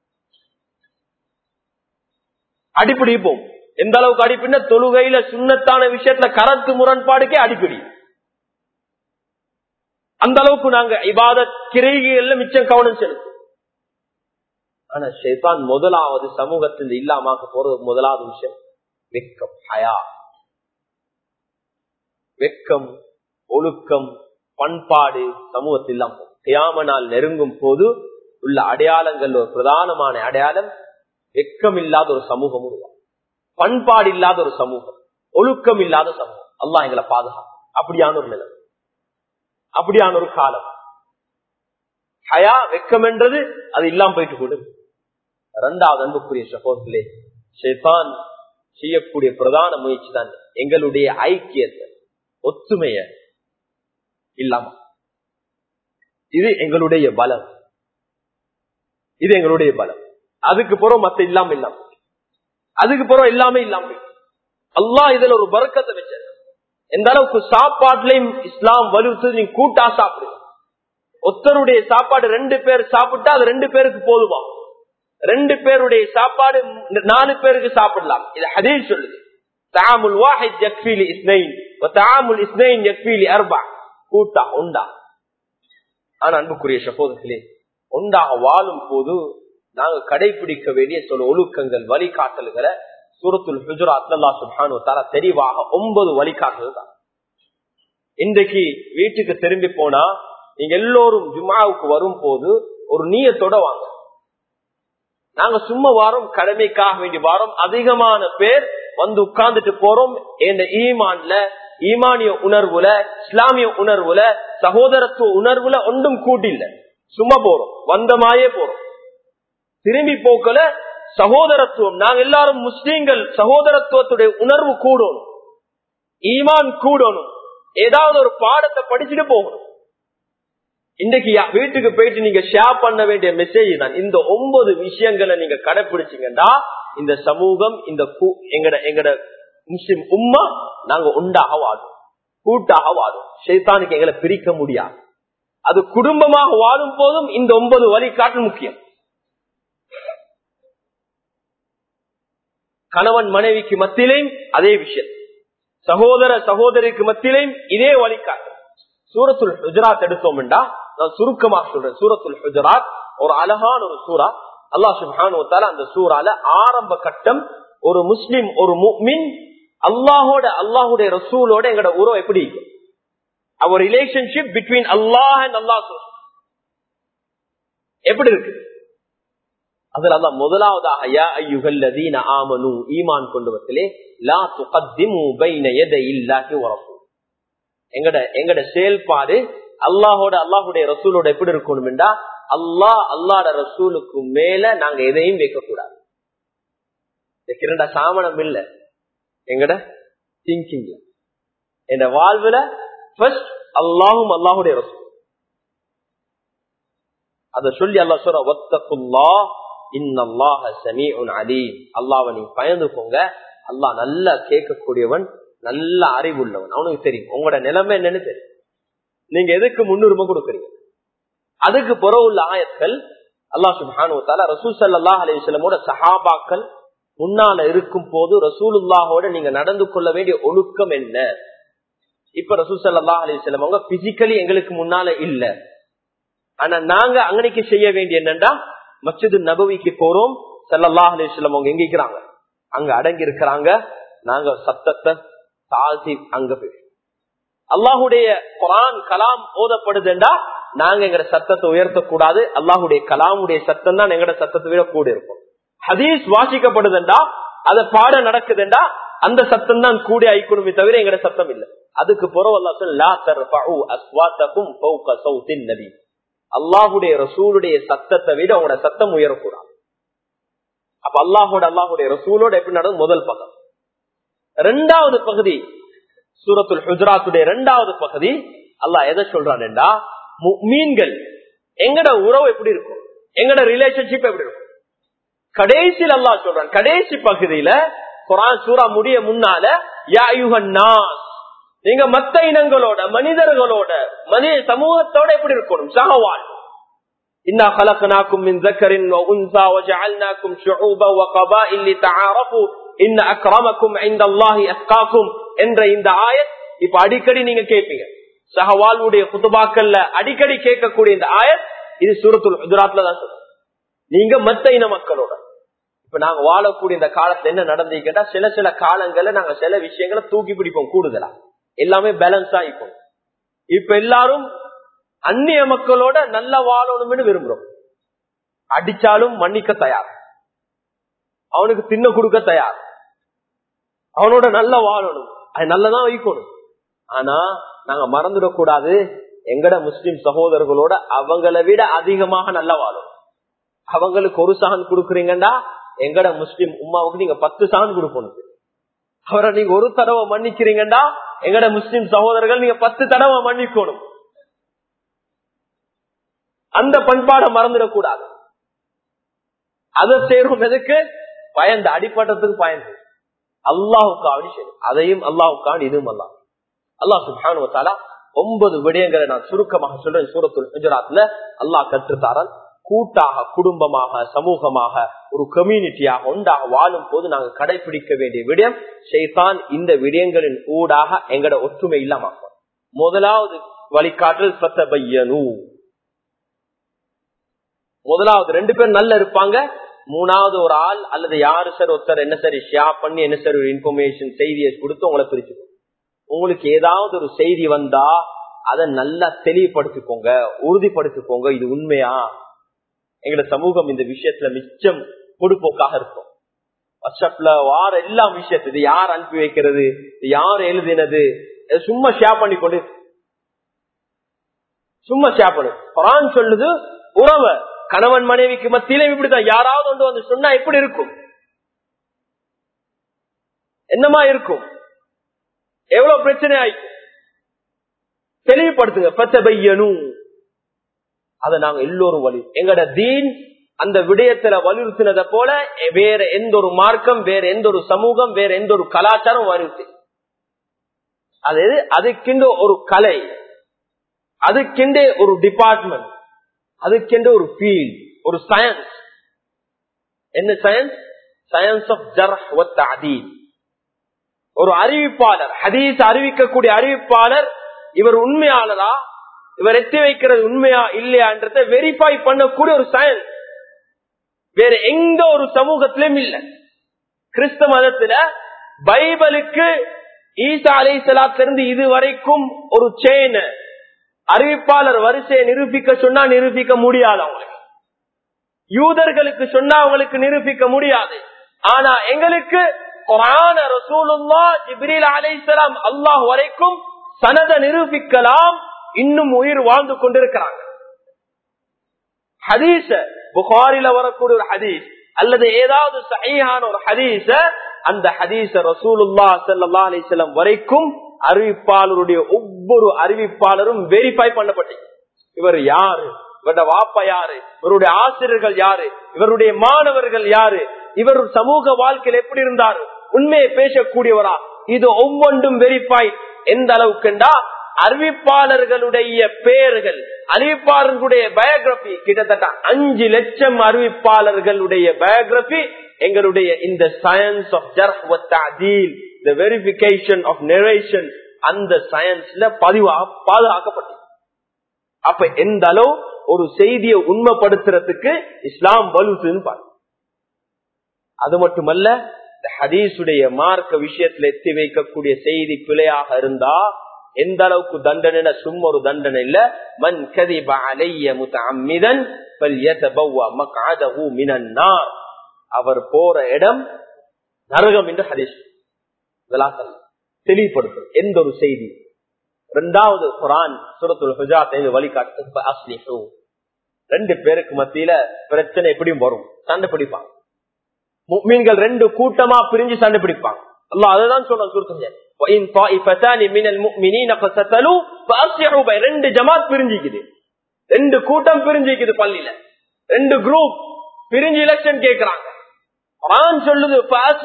அடிப்பிடிப்போம் எந்த அளவுக்கு அடிப்பின்னா தொழுகையில சுண்ணத்தான விஷயத்துல கரத்து முரண்பாடுக்கே அடிப்பிடி அந்த அளவுக்கு நாங்க இவாத கிரைகள்ல மிச்சம் கவனம் செலுத்தும் ஆனா ஷேதான் முதலாவது சமூகத்தில் இல்லாமக்க போறது முதலாவது விஷயம் வெக்கம் ஹயா வெக்கம் ஒழுக்கம் பண்பாடு சமூகத்தில் இல்லாம தியாமனால் நெருங்கும் போது உள்ள அடையாளங்கள் ஒரு பிரதானமான அடையாளம் வெக்கம் இல்லாத ஒரு சமூகம் உருவாகும் பண்பாடு இல்லாத ஒரு சமூகம் ஒழுக்கம் இல்லாத சமூகம் அல்லா எங்களை பாதுகாக்கும் அப்படியான ஒரு நிலை அப்படியான ஒரு காலம் ஹயா வெக்கம் என்றது அது இல்லாம போயிட்டு கூடும் இரண்டாவது அன்புக்குரிய சகோதரர்களே ஷேதான் செய்யக்கூடிய பிரதான முயற்சி தான் எங்களுடைய ஐக்கியத்தை ஒத்துமைய இல்லாம இது எங்களுடைய பலம் இது எங்களுடைய பலம் அதுக்கு பிறகு மத்த இல்லாம இல்லாம அதுக்கு பிறகு எல்லாமே இல்லாம அல்லா இதுல ஒரு பறக்கத்தை வச்ச எந்த அளவுக்கு சாப்பாட்டுலயும் இஸ்லாம் வலுத்து நீ கூட்டா சாப்பிடு ஒத்தருடைய சாப்பாடு ரெண்டு பேர் சாப்பிட்டா அது ரெண்டு பேருக்கு போதுமா ரெண்டு பேருடைய சாப்பாடு நாலு பேருக்கு சாப்பிடலாம் இது ஹதீஸ் சொல்லுது தாமுல் வாஹித் யக்ஃபீலி இஸ்னைன் தாமுல் இஸ்னைன் யக்ஃபீலி அர்பா கூட்டா உண்டா ஆனா அன்புக்குரிய சகோதரர்களே உண்டாக வாழும் போது நாங்க கடைபிடிக்க வேண்டிய சில ஒழுக்கங்கள் வழிகாட்டல்களை சூரத்துல் ஹுஜராத் அல்லா சுபானு தாரா தெளிவாக ஒன்பது வழிகாட்டல் தான் இன்றைக்கு வீட்டுக்கு திரும்பி போனா நீங்க எல்லோரும் ஜும்மாவுக்கு வரும் போது ஒரு நீயத்தோட வாங்க நாங்க சும்மா வாரம் கடமைக்காக வேண்டி வாரம் அதிகமான பேர் வந்து உட்கார்ந்துட்டு போறோம் என்ற ஈமான்ல ஈமானிய உணர்வுல இஸ்லாமிய உணர்வுல சகோதரத்துவ உணர்வுல ஒன்றும் கூட்டில்ல சும்மா போறோம் வந்தமாயே போறோம் திரும்பி போக்கல சகோதரத்துவம் நாங்க எல்லாரும் முஸ்லீம்கள் சகோதரத்துவத்துடைய உணர்வு கூடணும் ஈமான் கூடணும் ஏதாவது ஒரு பாடத்தை படிச்சுட்டு போகணும் இன்றைக்கு வீட்டுக்கு போயிட்டு நீங்க ஷேர் பண்ண வேண்டிய மெசேஜ் தான் இந்த ஒன்பது விஷயங்களை நீங்க கடைபிடிச்சீங்கன்னா இந்த சமூகம் இந்த எங்கட எங்கட முஸ்லிம் உம்மா நாங்க உண்டாக வாழும் கூட்டாக வாழும் ஷைத்தானுக்கு எங்களை பிரிக்க முடியாது அது குடும்பமாக வாழும் போதும் இந்த ஒன்பது வழிகாட்டு முக்கியம் கணவன் மனைவிக்கு மத்தியிலையும் அதே விஷயம் சகோதர சகோதரிக்கு மத்தியிலையும் இதே வழிகாட்டு சூரத்துல் ஹுஜராத் எடுத்தோம்டா நான் சுருக்கமாக சொல்றேன் சூரத்துல் ஹுஜராத் ஒரு அழகான ஒரு சூறா அல்லா சுபானுவத்தால அந்த சூறால ஆரம்ப கட்டம் ஒரு முஸ்லிம் ஒரு முக்மின் அல்லாஹோட அல்லாஹுடைய ரசூலோட எங்கட உறவு எப்படி அவர் relationship between Allah and Allah எப்படி இருக்கு அதுல அல்லா முதலாவதாக யா ஐயுகல்லதீன ஆமனு ஈமான் கொண்டு வத்திலே லா துகத்திமு பைன எதை இல்லாஹி வரப்பு எங்கட எங்கட செயல்பாடு அல்லாஹோட அல்லாஹுடைய ரசூலோட எப்படி இருக்கணும்டா அல்லாஹ் அல்லாட ரசூலுக்கு மேல நாங்க எதையும் வைக்க கூடாது வைக்கிறண்டா சாமனம் இல்ல எங்கட திங்கிங்ல என் வாழ்வுல ஃபர்ஸ்ட் அல்லாஹும் அல்லாஹுடைய ரசூல் அத சொல்லி அல்லா சொல்ற ஒத்தக்குல்லா இன்னல்லாஹ சமீஉன் அலீம் அல்லாஹ்வை நீங்க பயந்துக்கோங்க அல்லாஹ் நல்லா கேட்கக்கூடியவன் நல்ல அறிவுள்ளவன் அவனுக்கு தெரியும் உங்களோட நிலைமை என்னன்னு தெரியும் நீங்க எதுக்கு முன்னுரிமை கொடுக்குறீங்க அதுக்கு புற உள்ள ஆயத்கள் அல்லா சுபானுத்தால ரசூல் சல்லாஹ் அலிஸ்லமோட சஹாபாக்கள் முன்னால இருக்கும் போது ரசூலுல்லாஹோட நீங்க நடந்து கொள்ள வேண்டிய ஒழுக்கம் என்ன இப்ப ரசூல் சல்லாஹ் அலிஸ்லம் அவங்க பிசிக்கலி எங்களுக்கு முன்னால இல்ல ஆனா நாங்க அங்கனைக்கு செய்ய வேண்டிய என்னன்னா மஸ்ஜிது நபவிக்கு போறோம் சல்லல்லாஹ் அலிஸ்லம் அவங்க எங்க இருக்கிறாங்க அங்க அடங்கி இருக்கிறாங்க நாங்க சத்தத்தை தாழ்த்தி அங்க போய் அல்லாஹுடைய குரான் கலாம் ஓதப்படுதுண்டா நாங்க எங்கட சத்தத்தை உயர்த்தக்கூடாது அல்லாஹுடைய கலாமுடைய சத்தம் தான் எங்கட சத்தத்தை விட கூட இருக்கும் ஹதீஸ் வாசிக்கப்படுதுண்டா அத பாட நடக்குதுண்டா அந்த சத்தம் தான் கூட ஐக்கணுமே தவிர எங்கட சத்தம் இல்ல அதுக்கு நபி அல்லாஹுடைய ரசூலுடைய சத்தத்தை விட உங்களோட சத்தம் உயரக்கூடாது அப்ப அல்லாஹோட அல்லாஹுடைய ரசூலோட எப்படி நடந்து முதல் பக்கம் ரெண்டாவது பகுதி சூரத்துல் ஹுஜராத்துடைய இரண்டாவது பகுதி அல்லாஹ் எதை சொல்றான்டா மீன்கள் எங்கட உறவு எப்படி இருக்கும் எங்கட ரிலேஷன்ஷிப் எப்படி இருக்கும் கடைசியில் அல்லாஹ் சொல்றான் கடைசி பகுதியில குரான் சூரா முடிய முன்னால நீங்க மத்த இனங்களோட மனிதர்களோட மனித சமூகத்தோட எப்படி இருக்கணும் சகவாழ் إنا خلقناكم من ذكر وأنثى وجعلناكم شعوبا وقبائل لتعارفوا إن أكرمكم عند الله أتقاكم என்ற இந்த ஆயத் இப்ப அடிக்கடி நீங்க கேட்பீங்க சஹவாலுடைய குத்துபாக்கள்ல அடிக்கடி கேட்கக்கூடிய இந்த ஆயத் இது சூரத்துல் குஜராத்ல தான் சொல்றோம் நீங்க மத்த இன மக்களோட இப்ப நாங்க வாழக்கூடிய இந்த காலத்துல என்ன நடந்தீங்கன்னா சில சில காலங்கள்ல நாங்க சில விஷயங்களை தூக்கி பிடிப்போம் கூடுதலா எல்லாமே பேலன்ஸா இருக்கும் இப்ப எல்லாரும் அந்நிய மக்களோட நல்ல வாழணும்னு விரும்புறோம் அடிச்சாலும் மன்னிக்க தயார் அவனுக்கு தின்ன கொடுக்க தயார் அவனோட நல்ல வாழணும் அது நல்லதான் வைக்கணும் ஆனா நாங்க மறந்துடக்கூடாது எங்கட முஸ்லிம் சகோதரர்களோட அவங்கள விட அதிகமாக நல்ல வாழும் அவங்களுக்கு ஒரு சான் கொடுக்குறீங்கடா எங்கட முஸ்லிம் உமாவுக்கு நீங்க பத்து சான் கொடுக்கணும் அவரை நீங்க ஒரு தடவை மன்னிக்கிறீங்கடா எங்கட முஸ்லிம் சகோதரர்கள் நீங்க பத்து தடவை மன்னிக்கணும் அந்த பண்பாடை மறந்துடக்கூடாது அதை சேரும் எதுக்கு பயந்து அடிப்பட்டத்துக்கு பயந்து அல்லாஹுக்காவணி சரி அதையும் அல்லாஹுக்காவணி இதுவும் அல்லாஹ் அல்லாஹ் சுபானுவத்தாலா ஒன்பது விடயங்களை நான் சுருக்கமாக சொல்றேன் சூரத்துல் குஜராத்ல அல்லாஹ் கற்றுத்தாரால் கூட்டாக குடும்பமாக சமூகமாக ஒரு கம்யூனிட்டியாக ஒன்றாக வாழும் போது நாங்க கடைபிடிக்க வேண்டிய விடயம் ஷெய்தான் இந்த விடயங்களின் ஊடாக எங்கட ஒற்றுமை இல்லாம முதலாவது வழிகாட்டல் சத்தபையனு முதலாவது ரெண்டு பேரும் நல்ல இருப்பாங்க மூணாவது ஒரு ஆள் அல்லது யாரு சார் ஒருத்தர் என்ன சரி ஷேர் பண்ணி என்ன சார் ஒரு இன்ஃபர்மேஷன் செய்தியை கொடுத்து உங்களை பிரிச்சு உங்களுக்கு ஏதாவது ஒரு செய்தி வந்தா அதை நல்லா தெளிவுபடுத்திக்கோங்க உறுதிப்படுத்திக்கோங்க இது உண்மையா எங்கட சமூகம் இந்த விஷயத்துல மிச்சம் பொடுப்போக்காக இருக்கும் வாட்ஸ்அப்ல வார எல்லா விஷயத்து இது யார் அனுப்பி வைக்கிறது இது யார் எழுதினது இதை சும்மா ஷேர் பண்ணி கொண்டு சும்மா ஷேர் பண்ணு குரான் சொல்லுது உறவை கணவன் மனைவிக்கு மத்தியிலும் இப்படிதான் யாராவது ஒன்று வந்து சொன்னா எப்படி இருக்கும் என்னமா இருக்கும் எவ்வளவு பிரச்சனை ஆயிடுச்சு தெளிவுபடுத்துங்க பத்தபையனும் அதை நாங்க எல்லோரும் வலி எங்கட தீன் அந்த விடயத்துல வலியுறுத்தினதை போல வேற எந்த ஒரு மார்க்கம் வேற எந்த ஒரு சமூகம் வேற எந்த ஒரு கலாச்சாரம் வலியுறுத்தி அது அதுக்கென்று ஒரு கலை அதுக்கென்று ஒரு டிபார்ட்மெண்ட் அதுக்கென்று ஒரு ஃபீல்ட் ஒரு சயின்ஸ் என்ன சயின்ஸ் சயின்ஸ் ஆஃப் ஜர்ஹ் அதீன் ஒரு அறிவிப்பாளர் ஹதீஸ் அறிவிக்கக்கூடிய அறிவிப்பாளர் இவர் உண்மையாளரா இவர் எத்தி வைக்கிறது உண்மையா இல்லையான்றத வெரிஃபை பண்ணக்கூடிய ஒரு சயின்ஸ் வேற எந்த ஒரு சமூகத்திலும் இல்ல கிறிஸ்தவ மதத்துல பைபிளுக்கு ஈசா அலை சலாத்திலிருந்து இதுவரைக்கும் ஒரு செயின் அறிவிப்பாளர் வரிசையை நிரூபிக்க சொன்னா நிரூபிக்க முடியாது அவங்களுக்கு யூதர்களுக்கு சொன்னா அவங்களுக்கு நிரூபிக்க முடியாது ஆனா எங்களுக்கு குரான ரசூலுல்லா ஜிப்ரீல் அலைசலாம் அல்லாஹ் வரைக்கும் சனத நிரூபிக்கலாம் இன்னும் உயிர் வாழ்ந்து கொண்டிருக்கிறாங்க ஹதீச புகாரில வரக்கூடிய ஒரு ஹதீஸ் அல்லது ஏதாவது சகையான ஒரு ஹதீச அந்த ஹதீச ரசூலுல்லா சல்லா அலிசல்லாம் வரைக்கும் அறிவிப்பாளருடைய ஒவ்வொரு அறிவிப்பாளரும் வெரிஃபை பண்ணப்பட்டு இவர் யாரு இவருடைய வாப்பா யாரு இவருடைய ஆசிரியர்கள் யாரு இவருடைய மாணவர்கள் யாரு இவர் சமூக வாழ்க்கையில் எப்படி இருந்தாரு உண்மையை பேசக்கூடியவரா இது ஒவ்வொன்றும் வெரிஃபை எந்த அளவுக்குண்டா அறிவிப்பாளர்களுடைய பெயர்கள் அறிவிப்பாளர்களுடைய பயோகிராபி கிட்டத்தட்ட அஞ்சு லட்சம் அறிவிப்பாளர்களுடைய பயோகிராபி எங்களுடைய இந்த சயின்ஸ் ஆஃப் ஜர்ஹீல் த வெரிபிகேஷன் ஆஃப் நெரேஷன் அந்த சயின்ஸ்ல பதிவா பாதுகாக்கப்பட்டது அப்ப எந்த அளவு ஒரு செய்தியை உண்மைப்படுத்துறதுக்கு இஸ்லாம் வலுத்துன்னு பாரு அது மட்டுமல்ல ஹதீசுடைய மார்க்க விஷயத்துல எத்தி வைக்கக்கூடிய செய்தி பிழையாக இருந்தா எந்த அளவுக்கு தண்டனை சும்மா ஒரு தண்டனை இல்ல மன் கதிப அலைய முத்தமிதன் அவர் போற இடம் நரகம் என்று ஹதீஸ் இதெல்லாம் தெளிவுபடுத்தும் எந்த ஒரு செய்தி இரண்டாவது குரான் சுரத்துல் ஹுஜாத்தை வழிகாட்டு அஸ்லிஹு ரெண்டு பேருக்கு மத்தியில பிரச்சனை எப்படியும் வரும் சண்டை பிடிப்பாங்க மீன்கள் ரெண்டு கூட்டமா பிரிஞ்சு சண்டை பிடிப்பாங்க அல்லா அதுதான் சொல்ல சுருத்துங்க ரெண்டு ஜமாத் பிரிஞ்சிக்குது ரெண்டு கூட்டம் பிரிஞ்சிக்குது பள்ளியில ரெண்டு குரூப் பிரிஞ்சு எலெக்ஷன் கேட்கிறாங்க சொல்லுது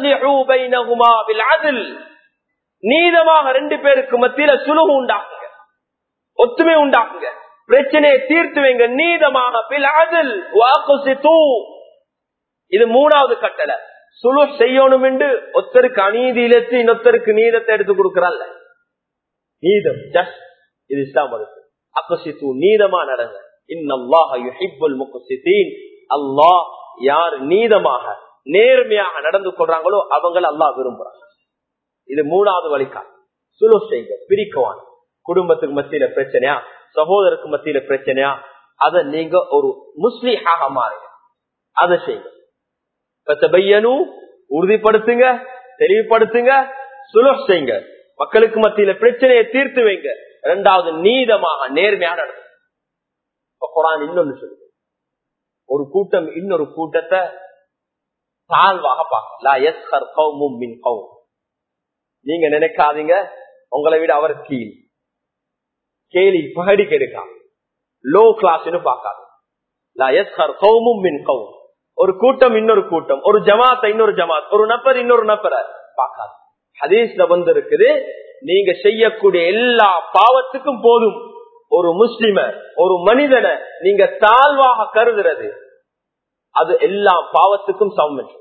நீதமாக ரெண்டு பேருக்கு மத்தியில சுலுகு உண்டாக்குங்க ஒத்துமை உண்டாக்குங்க பிரச்சனையை தீர்த்து வைங்க நீதமாக இது மூணாவது கட்டளை சுலு செய்யணும் என்று ஒருத்தருக்கு அநீதி இழத்து இன்னொருத்தருக்கு நீதத்தை எடுத்து கொடுக்கிறாள் நீதம் ஜஸ்ட் இது இஸ்லாம் மறுப்பு அக்கசித்து நீதமா நடங்க அல்லாஹ் யார் நீதமாக நேர்மையாக நடந்து கொள்றாங்களோ அவங்களை அல்லாஹ் விரும்புறாங்க இது மூணாவது வழிக்கா சுலு செய்க பிரிக்குவான் குடும்பத்துக்கு மத்தியில பிரச்சனையா சகோதரருக்கு மத்தியில பிரச்சனையா அதை நீங்க ஒரு முஸ்லீமாக மாறுங்க அதை செய்யுங்க உறுதிப்படுத்துங்க தெளிவுபடுத்துங்க சுலோ செய்யுங்க மக்களுக்கு மத்தியில பிரச்சனையை தீர்த்து வைங்க இரண்டாவது நீதமாக நேர்மையாக நடக்கும் குரான் இன்னொன்னு சொல்லுங்க ஒரு கூட்டம் இன்னொரு கூட்டத்தை தாழ்வாக பார்க்கலாம் நீங்க நினைக்காதீங்க உங்களை விட அவர் கீழ் கேலி பகடி கெடுக்காம லோ கிளாஸ் பார்க்காது ஒரு கூட்டம் இன்னொரு கூட்டம் ஒரு ஜமாத்த இன்னொரு ஜமாத் ஒரு நபர் இன்னொரு நபரை பார்க்காது ஹதீஸ்ல வந்து இருக்குது நீங்க செய்யக்கூடிய எல்லா பாவத்துக்கும் போதும் ஒரு முஸ்லிம ஒரு மனிதனை நீங்க தாழ்வாக கருதுறது அது எல்லா பாவத்துக்கும் சமம்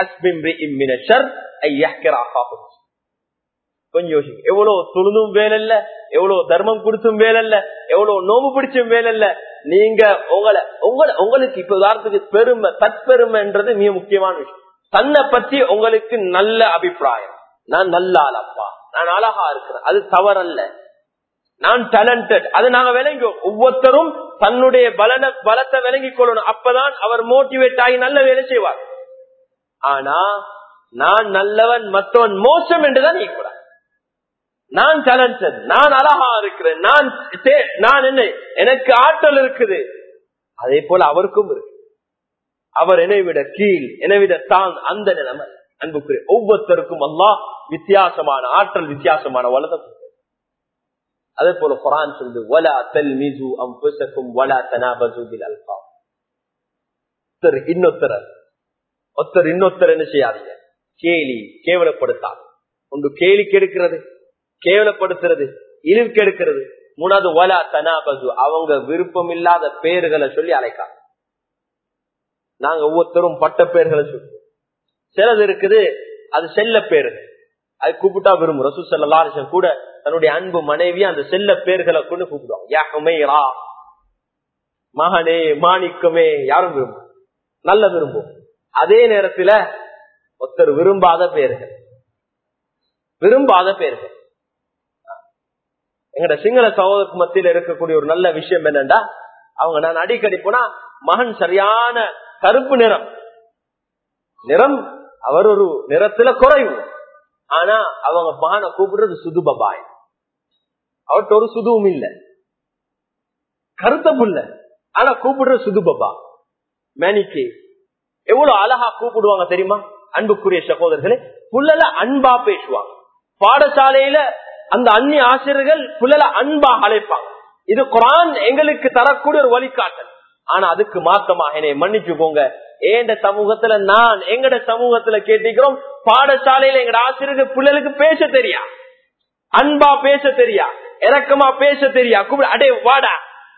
கொஞ்சம் யோசிங்க எவ்வளவு தொழுதும் வேலை இல்ல எவ்வளவு தர்மம் கொடுத்தும் வேலை இல்ல எவ்வளவு நோம்பு பிடிச்சும் வேலை இல்ல நீங்க உங்களை உங்களை உங்களுக்கு இப்ப உதாரணத்துக்கு பெருமை தற்பெருமைன்றது மிக முக்கியமான விஷயம் தன்னை பற்றி உங்களுக்கு நல்ல அபிப்பிராயம் நான் நல்ல ஆளப்பா நான் அழகா இருக்கிறேன் அது தவறல்ல நான் டேலண்டட் அது நாங்க விளங்கி ஒவ்வொருத்தரும் தன்னுடைய பலன பலத்தை விளங்கிக் கொள்ளணும் அப்பதான் அவர் மோட்டிவேட் ஆகி நல்ல வேலை செய்வார் ஆனா நான் நல்லவன் மற்றவன் மோசம் என்றுதான் நீக்கூடாது நான் டேலண்டட் நான் அழகா இருக்கிறேன் நான் தே- நான் என்ன எனக்கு ஆற்றல் இருக்குது அதே போல அவருக்கும் இருக்கு அவர் என்னை விட கீழ் என்னை விட தான் அந்த நிலைமை அன்புக்குரிய ஒவ்வொருத்தருக்கும் அல்லாஹ் வித்தியாசமான ஆற்றல் வித்தியாசமான வளர்த்த அதே போல குரான் சொல்லுது வலா தல் மிசு அம்புசக்கும் வலா தனாபசு பில் அல்பா ஒருத்தர் இன்னொருத்தர் ஒருத்தர் இன்னொருத்தர் என்ன செய்யாதீங்க கேலி கேவலப்படுத்தாது ஒன்று கேலி கெடுக்கிறது கேவலப்படுத்துறது இழிவு கெடுக்கிறது மூணாவது வலா தனாபசு அவங்க விருப்பம் இல்லாத பேர்களை சொல்லி அழைக்காது நாங்க ஒவ்வொருத்தரும் பட்ட பேர்களை சொல்லுவோம் சிலது இருக்குது அது செல்ல பேர்கள் அது கூப்பிட்டா விரும்பும் ரசூ செல்லலாம் கூட தன்னுடைய அன்பு மனைவி அந்த செல்ல பேர்களை கொண்டு கூப்பிடுவாங்க யா ஹுமைரா மகனே மாணிக்கமே யாரும் விரும்பும் நல்ல விரும்பும் அதே நேரத்துல ஒருத்தர் விரும்பாத பேர்கள் விரும்பாத பேர்கள் எங்கட சிங்கள சகோதரத்து மத்தியில் இருக்கக்கூடிய ஒரு நல்ல விஷயம் என்னன்னா அவங்க நான் அடிக்கடி போனா மகன் சரியான கருப்பு நிறம் நிறம் அவர் ஒரு நிறத்துல குறைவு ஆனா அவங்க மகனை கூப்பிடுறது சுது பபாய் அவர்கிட்ட ஒரு சுதுவும் இல்ல கருத்த புள்ள ஆனா கூப்பிடுறது சுது பபா மேனிக்கு எவ்வளவு அழகா கூப்பிடுவாங்க தெரியுமா அன்புக்குரிய சகோதரர்களே புள்ளல அன்பா பேசுவாங்க பாடசாலையில அந்த அந்நிய ஆசிரியர்கள் புள்ளல அன்பா அழைப்பாங்க இது குரான் எங்களுக்கு தரக்கூடிய ஒரு வழிகாட்டல் ஆனா அதுக்கு மாத்தமாக என்னை மன்னிச்சுக்கோங்க ஏண்ட சமூகத்துல நான் எங்கட சமூகத்துல கேட்டிக்கிறோம் பாடசாலையில எங்கட ஆசிரியர்கள் பிள்ளைகளுக்கு பேச தெரியா அன்பா பேச தெரியா இறக்கமா பேச தெரியா கூப்பிடு அடே வாடா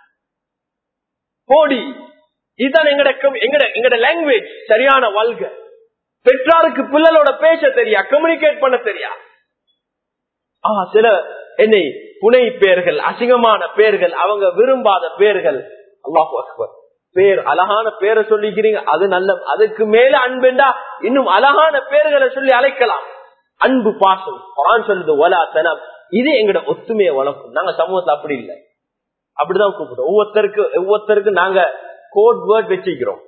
போடி இதுதான் எங்கட எங்கட எங்கட லாங்குவேஜ் சரியான வல்க பெற்றாருக்கு பிள்ளைகளோட பேச தெரியா கம்யூனிகேட் பண்ண தெரியா ஆ சில என்னை புனை பேர்கள் அசிங்கமான பேர்கள் அவங்க விரும்பாத பேர்கள் அல்லாஹு அக்பர் பேர் அழகான பேரை சொல்லிக்கிறீங்க அது நல்ல அதுக்கு மேல அன்புண்டா இன்னும் அழகான பேர்களை சொல்லி அழைக்கலாம் அன்பு பாசம் குரான் சொல்லுது ஒலா தனம் இது எங்கட ஒத்துமையை வளர்க்கும் நாங்க சமூகத்துல அப்படி இல்லை அப்படிதான் கூப்பிடுறோம் ஒவ்வொருத்தருக்கு ஒவ்வொருத்தருக்கு நாங்க கோட் வேர்ட் வச்சுக்கிறோம்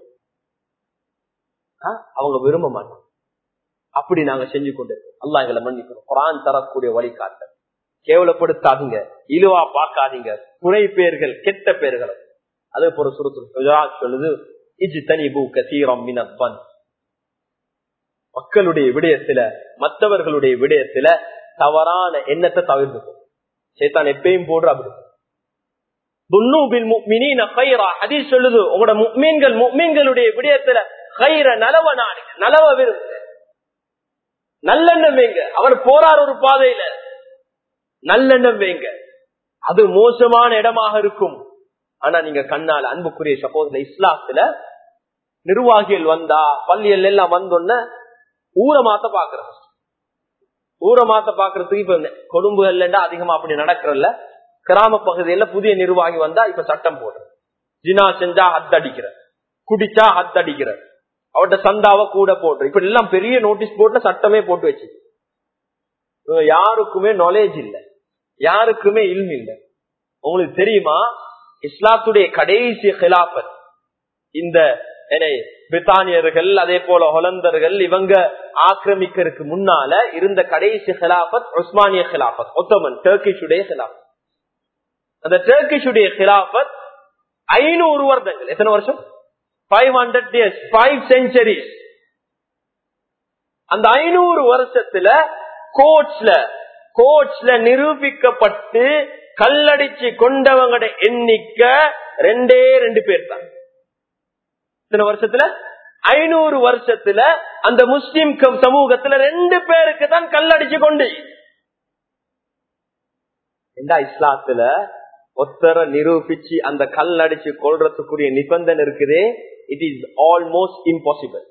ஆ, அவங்க விரும்ப மாட்டோம் அப்படி நாங்க செஞ்சு கொண்டு அல்லா எங்களை மன்னிக்கணும் குரான் தரக்கூடிய வழிகாட்டல் கேவலப்படுத்தாதீங்க இழுவா பார்க்காதீங்க துணை பேர்கள் கெட்ட பேர்கள் அதே போல சுருத்து குஜராத் சொல்லுது இஜ் தனிபு கசீரம் மினப்பன் மக்களுடைய விடயத்துல மற்றவர்களுடைய விடயத்துல தவறான எண்ணத்தை தவிர்த்து சேத்தான் எப்பயும் போடுற அப்படி துன்னூபில் முக்மினீன கைரா ஹதீஸ் சொல்லுது உங்களோட முக்மீன்கள் முக்மீன்களுடைய விடயத்துல கைர நலவ நாடுங்க நலவ விரும்புங்க நல்லெண்ணம் வைங்க அவர் போறார் ஒரு பாதையில நல்லெண்ணம் வைங்க அது மோசமான இடமாக இருக்கும் ஆனா நீங்க கண்ணால அன்புக்குரிய சப்போஸ் இஸ்லாத்துல நிர்வாகிகள் வந்தா பள்ளிகள் எல்லாம் வந்தோன்ன ஊரை மாத்த பாக்குறோம் ஊரை மாத்த பாக்குறதுக்கு இப்ப கொழும்புகள்ல அதிகமா அப்படி நடக்கிறல்ல கிராம பகுதியில புதிய நிர்வாகி வந்தா இப்ப சட்டம் போடுற ஜினா செஞ்சா ஹத் அடிக்கிற குடிச்சா ஹத் அடிக்கிற அவட்ட சந்தாவை கூட போடுற இப்ப எல்லாம் பெரிய நோட்டீஸ் போர்ட்ல சட்டமே போட்டு வச்சு இவங்க யாருக்குமே நாலேஜ் இல்ல யாருக்குமே இல்ம இல்ல உங்களுக்கு தெரியுமா இஸ்லாத்துடைய கடைசி ஹிலாபத் இந்த என்ன, பிரித்தானியர்கள் அதே போல ஹொலந்தர்கள் இவங்க ஆக்கிரமிக்கிறதுக்கு முன்னால இருந்த கடைசி ஹிலாபத் உஸ்மானிய ஹிலாபத் ஒத்தமன் டர்கிஷுடைய ஹிலாபத் அந்த டர்கிஷுடைய ஹிலாபத் ஐநூறு வருடங்கள் எத்தனை வருஷம் five hundred years five centuries அந்த ஐநூறு வருஷத்துல கோட்ஸ்ல கோட்ஸ்ல நிரூபிக்கப்பட்டு கல்லடிச்சு கொண்டவங்களோட எண்ணிக்கை ரெண்டே ரெண்டு பேர் தான் இத்தனை வருஷத்துல ஐநூறு வருஷத்துல அந்த முஸ்லிம் கம்- சமூகத்துல ரெண்டு பேருக்கு தான் கல்லடிச்சு கொண்டு இந்த இஸ்லாத்துல ஒத்தர நிரூபிச்சு அந்த கல் அடிச்சு கொள்றதுக்குரிய நிபந்தனை இருக்குதே it is almost impossible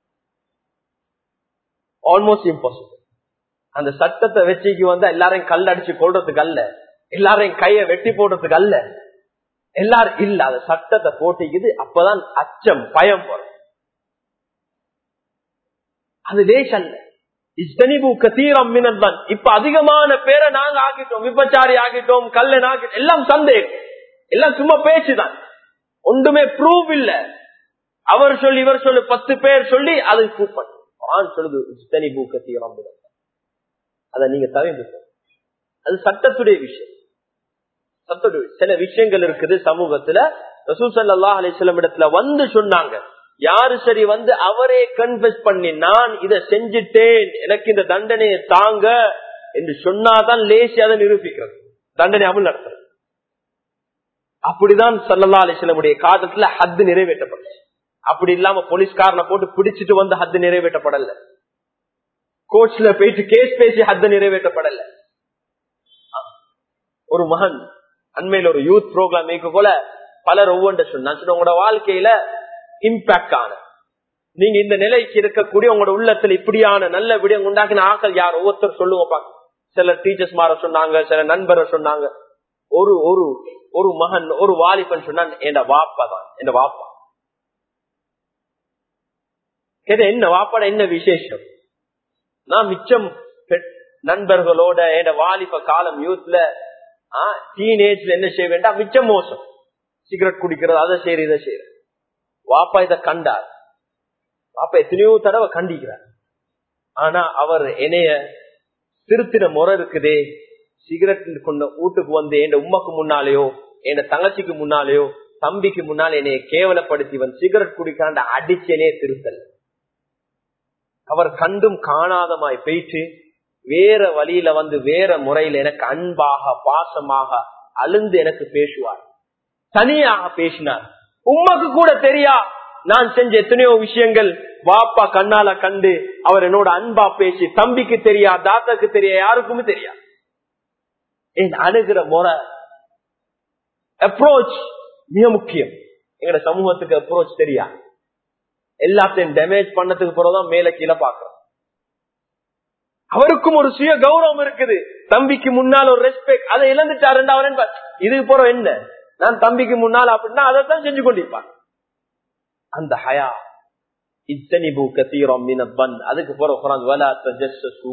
almost impossible அந்த சட்டத்தை வச்சுக்கு வந்து எல்லாரையும் கல் அடிச்சு கொள்றதுக்கு அல்ல எல்லாரையும் கைய வெட்டி போடுறதுக்கு அல்ல எல்லாரும் இல்ல அந்த சட்டத்தை போட்டிக்குது அப்பதான் அச்சம் பயம் வரும் அது லேஸ் அல்ல இஸ்தனிபு கதீரம் மினல்வன் இப்ப அதிகமான பேரை நாங்க ஆக்கிட்டோம் விபச்சாரி ஆக்கிட்டோம் கல்லன் ஆக்கிட்டோம் எல்லாம் சந்தேகம் எல்லாம் சும்மா பேச்சுதான் ஒன்றுமே ப்ரூவ் இல்ல அவர் சொல்லி இவர் சொல்லி பத்து பேர் சொல்லி அது கூப்பன் ஆண் சொல்லுது இஸ்தனிபு கதீரம் மினல்வன் அதை நீங்க தவிர்த்து அது சட்டத்துடைய விஷயம் சட்டத்துடைய சில விஷயங்கள் இருக்குது சமூகத்துல ரசூல் சல்லாஹ் அலிஸ்லம் இடத்துல வந்து சொன்னாங்க யாரு சரி வந்து அவரே கன்ஃபஸ் பண்ணி நான் இதை செஞ்சுட்டேன் எனக்கு இந்த தண்டனையை தாங்க என்று சொன்னாதான் லேசி அதை நிரூபிக்கிறது தண்டனை அமல் நடத்துறது அப்படிதான் சல்லல்லா அலிஸ்லமுடைய காலத்துல ஹத்து நிறைவேற்றப்படல அப்படி இல்லாம போலீஸ்காரனை போட்டு பிடிச்சிட்டு வந்து ஹத்து நிறைவேற்றப்படல கோர்ட்ஸ்ல போயிட்டு கேஸ் பேசி ஹத்து நிறைவேற்றப்படல ஒரு மகன் அண்மையில ஒரு யூத் ப்ரோக்ராம் மேய்க்க போல பலர் ஒவ்வொன்ற சொன்னாங்க உங்களோட வாழ்க்கையில இம்பாக்ட் ஆன நீங்க இந்த நிலைக்கு இருக்கக்கூடிய உங்களோட உள்ளத்துல இப்படியான நல்ல விடயம் உண்டாக்கின ஆக்கள் யார் ஒவ்வொருத்தர் சொல்லுங்க சில டீச்சர்ஸ் மாற சொன்னாங்க சில நண்பரை சொன்னாங்க ஒரு ஒரு ஒரு மகன் ஒரு வாலிபன் சொன்னான் என் வாப்பா தான் என் வாப்பா என்ன வாப்பாட என்ன விசேஷம் நான் மிச்சம் நண்பர்களோட என் வாலிப காலம் யூத்ல டீனேஜ்ல என்ன செய்ய வேண்டாம் மிச்சம் மோசம் சிகரெட் குடிக்கிறது அதை செய்யற இதை செய்யற வாப்பா இதை கண்டார் வாப்பா எத்தனையோ தடவை கண்டிக்கிறார் ஆனா அவர் என்னைய திருத்தின முறை இருக்குதே சிகரெட் கொண்ட வீட்டுக்கு வந்து என் உம்மக்கு முன்னாலேயோ என் தங்கச்சிக்கு முன்னாலேயோ தம்பிக்கு முன்னால் என்னைய கேவலப்படுத்தி வந்து சிகரெட் குடிக்காண்ட அடிச்சனே திருத்தல் அவர் கண்டும் காணாதமாய் போயிட்டு வேற வழியில வந்து வேற முறையில எனக்கு அன்பாக பாசமாக அழுந்து எனக்கு பேசுவார் தனியாக பேசினார் உம்மக்கு கூட தெரியா நான் செஞ்ச எத்தனையோ விஷயங்கள் வாப்பா கண்ணால கண்டு அவர் என்னோட அன்பா பேசி தம்பிக்கு தெரியா தாத்தாக்கு தெரியா யாருக்குமே தெரியா என் அணுகிற முறை அப்ரோச் மிக முக்கியம் எங்கட சமூகத்துக்கு அப்ரோச் தெரியா எல்லாத்தையும் டேமேஜ் பண்ணதுக்கு பிறகுதான் மேல கீழே பாக்குறோம் அவருக்கும் ஒரு சுய கௌரவம் இருக்குது தம்பிக்கு முன்னால் ஒரு ரெஸ்பெக்ட் அதை இழந்துட்டாரு அவர் இதுக்கு போற என்ன நான் தம்பிக்கு முன்னால் அப்படின்னா அதைத்தான் செஞ்சு கொண்டிருப்பான் அந்த ஹயா இத்தனிபு கத்தீரம் மீனப்பன் அதுக்கு போற குரான் வலா தஜஸ்ஸு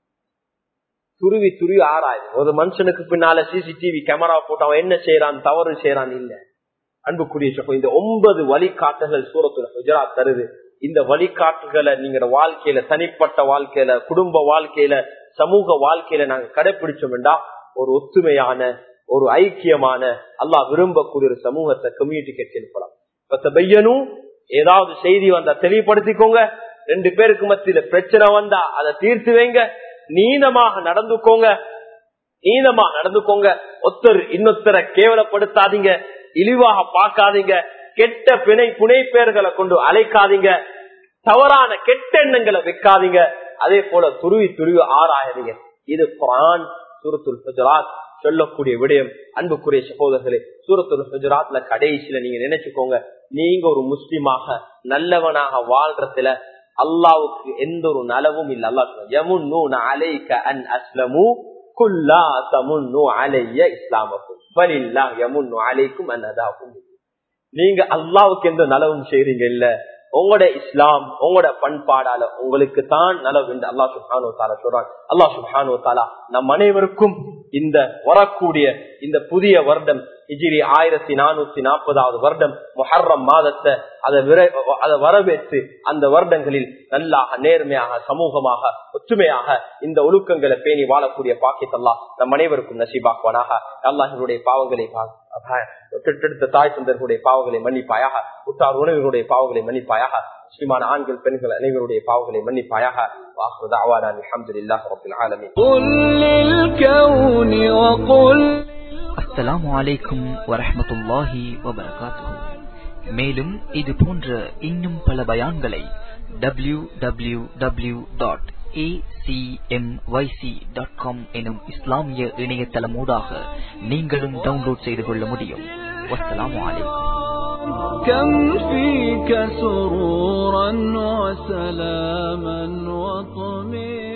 துருவி துருவி ஆராயுது ஒரு மனுஷனுக்கு பின்னால சிசிடிவி கேமரா போட்டு அவன் என்ன செய்யறான் தவறு செய்யறான் இல்ல அன்புக்குரிய சகோ இந்த ஒன்பது வழிகாட்டுகள் சூரத்துல குஜராத் தருது இந்த வழிகாட்டுகளை நீங்க வாழ்க்கையில தனிப்பட்ட வாழ்க்கையில குடும்ப வாழ்க்கையில சமூக வாழ்க்கையில நாங்க கடைபிடிச்சோம்டா ஒரு ஒத்துமையான ஒரு ஐக்கியமான அல்லாஹ் விரும்பக்கூடிய ஒரு சமூகத்தை கம்யூனிகேட் எழுப்பலாம் பையனும் ஏதாவது செய்தி வந்தா தெளிவுபடுத்திக்கோங்க ரெண்டு பேருக்கு மத்தியில பிரச்சனை வந்தா அதை தீர்த்து வைங்க நீளமாக நடந்துக்கோங்க நீளமா நடந்துக்கோங்க ஒத்தர் இன்னொத்தரை கேவலப்படுத்தாதீங்க இழிவாக பார்க்காதீங்க கெட்ட பிணை புனை பெயர்களை கொண்டு அழைக்காதீங்க தவறான கெட்ட எண்ணங்களை வைக்காதீங்க அதே போல துருவி துருவி ஆராயாதீங்க இது குரான் சூரத்துல் குஜராத் சொல்லக்கூடிய விடயம் அன்புக்குரிய சகோதரர்களே சூரத்துல் குஜராத்ல கடைசியில நீங்க நினைச்சுக்கோங்க நீங்க ஒரு முஸ்லிமாக நல்லவனாக வாழ்றதுல அல்லாவுக்கு எந்த ஒரு நலவும் இல்ல அல்லா அலைக்க அன் அஸ்லமு குல்லா தமுன்னு அலைய இஸ்லாமக்கும் பலில்லா யமுன்னு அலைக்கும் அன் அதாகும் நீங்க அல்லாவுக்கு எந்த நலவும் செய்றீங்க இல்ல உங்களோட இஸ்லாம் உங்களோட பண்பாடால உங்களுக்கு தான் நலவு என்று அல்லா சுஹானு தாலா சொல்றாங்க அல்லா சுஹானு தாலா நம் அனைவருக்கும் இந்த வரக்கூடிய இந்த புதிய வருடம் ஹிஜிரி ஆயிரத்தி நானூத்தி நாற்பதாவது வருடம் முஹர்ரம் மாதத்தை அதை அதை வரவேற்று அந்த வருடங்களில் நல்லாக நேர்மையாக சமூகமாக ஒற்றுமையாக இந்த ஒழுக்கங்களை பேணி வாழக்கூடிய பாக்கியத்தல்லா நம் அனைவருக்கும் நசீபாக்குவானாக அல்லாஹினுடைய பாவங்களை பெற்றெடுத்த தாய் தந்தர்களுடைய பாவங்களை மன்னிப்பாயாக உற்றார் உணவுகளுடைய பாவங்களை மன்னிப்பாயாக முஸ்லிமான ஆண்கள் பெண்கள் அனைவருடைய பாவங்களை மன்னிப்பாயாக واخر دعوانا الحمد لله رب العالمين قل للكون وقل அஸ்ஸலாமு அலைக்கும் வரஹ்மத்துல்லாஹி வபரகாத்துஹு மேலும் இது போன்ற இன்னும் பல பயான்களை W W W dot acmyc.com எனும் இஸ்லாமிய இணையதளமூடாக நீங்களும் டவுன்லோட் செய்து கொள்ள முடியும் வஸ்ஸலாமு அலைக்கும் كم فيك سرورا وسلاما وطمئنا